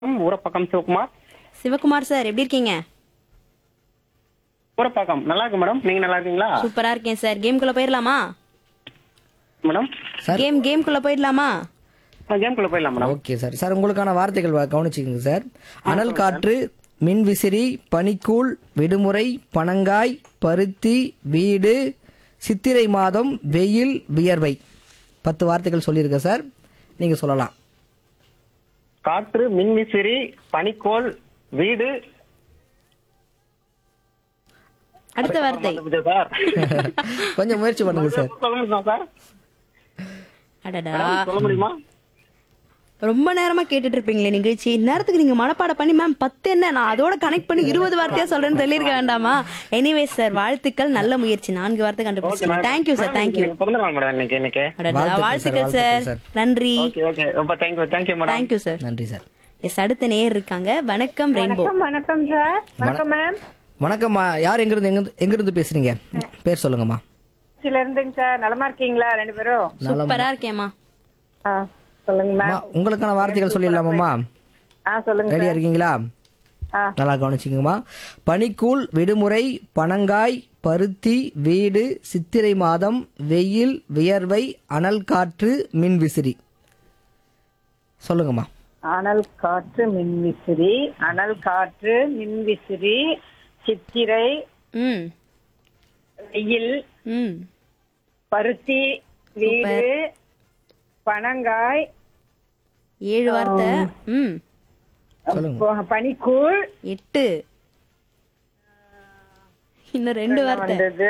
Urapakkam Sivakumar Sivakumar sir எப்படி இருக்கீங்க ஊரப்பாக்கம் நல்லா இருக்கு மேடம் நீங்க நல்லா இருக்கீங்களா சூப்பரா இருக்கேன் சார் கேம்குள்ள போயிடலாமா மேடம் சார் கேம் கேம்குள்ள போயிடலாமா கேம்குள்ள போயிடலாம் மேடம் ஓகே சார் சார் உங்களுக்கான வார்த்தைகள் வ- கவனிச்சுக்கோங்க சார் அனல் காற்று மின் விசிறி பனிக்கூழ் விடுமுறை பனங்காய் பருத்தி வீடு சித்திரை மாதம் வெயில் வியர்வை பத்து வார்த்தைகள் சொல்லியிருக்கேன் சார் நீங்க சொல்லலாம் காற்று மின்விசிறி பனிக்கோள் வீடு அடுத்த வார்த்தை மறந்துவிட்டேன் சார் கொஞ்சம் முயற்சி பண்ணுங்க சார் சொல்ல முடியுமா சார் அடடா மேடம், சொல்ல முடியுமா ரொம்ப நேரமா கேட்டுட்டு இருப்பீங்களே நிகழ்ச்சி நேரத்துக்கு நீங்க மனப்பாடம் பண்ணி மேம் பத்து என்ன நான் அதோட கனெக்ட் பண்ணி இருபது வார்த்தையா சொல்றேன்னு சொல்லியிருக்க வேண்டாமா எனிவே சார் வாழ்த்துக்கள் நல்ல முயற்சி நான்கு வார்த்தை கண்டுபிடிச்சிங்க தேங்க்யூ சார் தேங்க்யூ நீங்க பிறந்த நாள் மேடம் இன்னைக்கு இன்னைக்கு அடடா வாழ்த்துக்கள் வாழ்த்துக்கள் சார், சார் வாழ்த்துக்கள் நன்றி ஓகே ஓகே ரொம்ப thank you thank you madam thank you sir நன்றி சார் எஸ் அடுத்த நேயர் இருக்காங்க வணக்கம் ரெயின்போ வணக்கம் சார் வணக்கம் மேம் வணக்கம்மா யார் எங்கிருந்து எங்க எங்கிருந்து பேசுறீங்க பேர் சொல்லுங்கம்மா சில இருந்துங்க சார் நலமா இருக்கீங்களா ரெண்டு பேரும் சூப்பரா இருக்கேம்மா ஆ சொல்லுங்க மேம் அம்மா, உங்களுக்கான வார்த்தைகள் சொல்லிடலாமாம்மா ஆ சொல்லுங்க ரெடியா இருக்கீங்களா ஆ. நல்லா கவனிச்சுங்கம்மா பனிக்கூழ் விடுமுறை பனங்காய் பருத்தி வீடு சித்திரை மாதம் வெயில் வியர்வை அனல் காற்று மின் விசிறி சொல்லுங்கம்மா அனல் காற்று மின்விசிறி அனல் காற்று மின்விசிறி சித்திரை ம் வெயில் ம் பருத்தி வீடு பனங்காய் ஏழு வார்த்தை ம் சொல்லுங்க ப- பனிக்கூழ் எட்டு இன்னும் ரெண்டு வார்த்தை வந்தது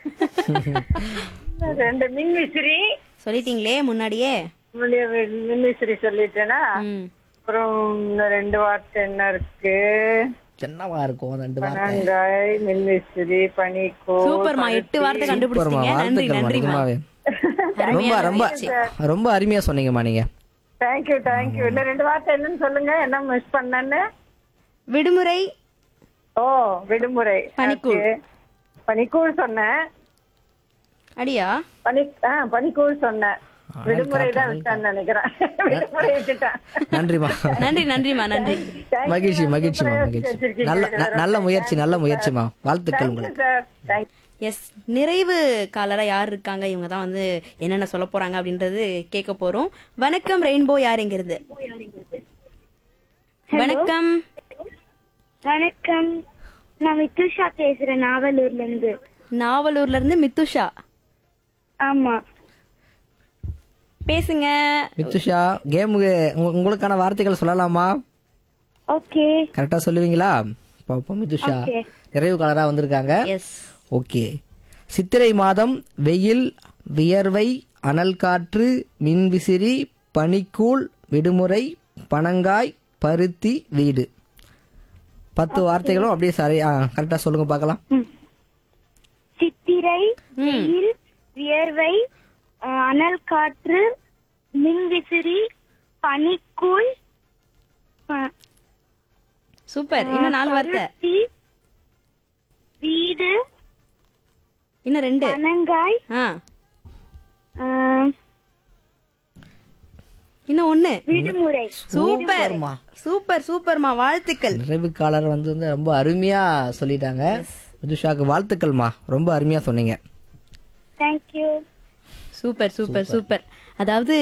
ரெண்டு மின்விசிறி சொல்லிட்டீங்களே முன்னாடியே முன்னாடியே வி- மின்விசிறி சொல்லிட்டேனா ம் அப்புறம் இன்னும் ரெண்டு வார்த்தை என்ன இருக்கு என்னவா இருக்கும் ரெண்டு வார்த்தை பனங்காய் மின்விசிறி பனிக்கூழ் சூப்பர்மா எட்டு வார்த்தை சூப்பர்மா கண்டுபிடிச்சிட்டீங்க நன்றி வாழ்த்துக்கள்மா நன்றிமா நிஜமாவே ரொம்ப ரொம்ப ரொம்ப அருமையா சொன்னீங்கம்மா நீங்க தேங்க்யூ தேங்க்யூ இன்னும் ரெண்டு வார்த்தை என்னன்னு சொல்லுங்க என்ன மிஸ் பண்ணேன்னு விடுமுறை ஓ விடுமுறை பனிக்கூழ். Okay. பனிக்கூழ் சொன்னேன் அடியா பனி ஆ பனிக்கூழ் சொன்னேன் விடுமுறை தான் விட்டான்னு நினைக்கிறேன் விடுமுறை விட்டுட்டேன் நன்றிம்மா நன்றி நன்றிமா நன்றி மகிழ்ச்சி மகிழ்ச்சிமா மகிழ்ச்சி நல்ல ந- நல்ல முயற்சி நல்ல முயற்சிமா வாழ்த்துக்கள் உங்களுக்கு சார் தேங்க்யூ எஸ் நிறைவு காலரா யார் இருக்காங்க இவங்க தான் வந்து என்னென்ன சொல்ல போறாங்க அப்படின்றது கேட்க போறோம் வணக்கம் ரெயின்போ யார் எங்க இருந்து வணக்கம் வணக்கம் நான் மித்துஷா பேசுறேன் நாவலூர்ல இருந்து நாவலூர்ல இருந்து மித்துஷா ஆமா பேசுங்க மித்துஷா கேமுக்கு உங்களுக்கான வார்த்தைகள் சொல்லலாமா ஓகே கரெக்டா சொல்லுவீங்களா பாப்போம் மிதுஷா Okay. நிறைவு கலரா வந்திருக்காங்க எஸ் ஓகே சித்திரை மாதம் வெயில் வியர்வை அனல் காற்று மின்விசிறி பனிக்கூழ் விடுமுறை பனங்காய் பருத்தி வீடு பத்து வார்த்தைகளும் அப்படியே சரி கரெக்டா சொல்லுங்க பார்க்கலாம் சித்திரை வெயில் வியர்வை அஹ், அனல் காற்று மின்விசிறி பனிக்கூழ் அஹ், சூப்பர் இன்னும் நாலு வார்த்தை பருத்தி, வீடு இன்னும் ரெண்டு பனங்காய் ஆ அஹ், இன்னும் ஒண்ணு விடுமுறை சூப்பர் சூப்பர் சூப்பர்மா வாழ்த்துக்கள் நிறைவு காலர் வந்து வந்து ரொம்ப அருமையா சொல்லிட்டாங்க மிதுஷாக்கு வாழ்த்துக்கள்மா ரொம்ப அருமையா சொன்னீங்க தேங்க்யூ சூப்பர் சூப்பர் சூப்பர் அதாவது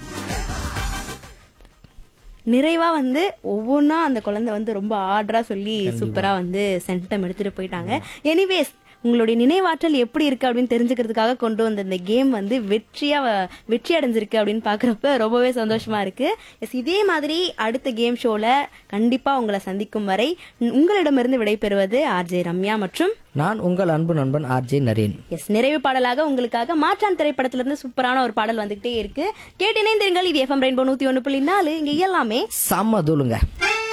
நிறைவா வந்து ஒவ்வொன்றா அந்த குழந்தை வந்து ரொம்ப ஆர்டரா சொல்லி சூப்பரா வந்து சென்டம் எடுத்துட்டு போயிட்டாங்க எனிவேஸ் உங்களுடைய நினைவாற்றல் எப்படி இருக்கு அப்படின்னு தெரிஞ்சுக்கிறதுக்காக கொண்டு வந்த இந்த கேம் வந்து வெற்றியா வ- வெற்றி அடைஞ்சிருக்கு அப்படின்னு பாக்குறப்ப ரொம்பவே சந்தோஷமா இருக்கு எஸ் இதே மாதிரி அடுத்த கேம் ஷோல கண்டிப்பா உங்களை சந்திக்கும் வரை உங்களிடமிருந்து விடைபெறுவது ஆர்ஜே ரம்யா மற்றும் நான் உங்கள் அன்பு நண்பன் ஆர்ஜே நரேன் எஸ் நிறைவு பாடலாக உங்களுக்காக மாற்றான் திரைப்படத்துல இருந்து சூப்பரான ஒரு பாடல் வந்துகிட்டே இருக்கு கேட்டு இணைந்திருங்கள் இது எஃப்எம் ரெயின்போ நூத்தி ஒண்ணு புள்ளி நாலு இங்க எல்லாமே செம்ம தூளுங்க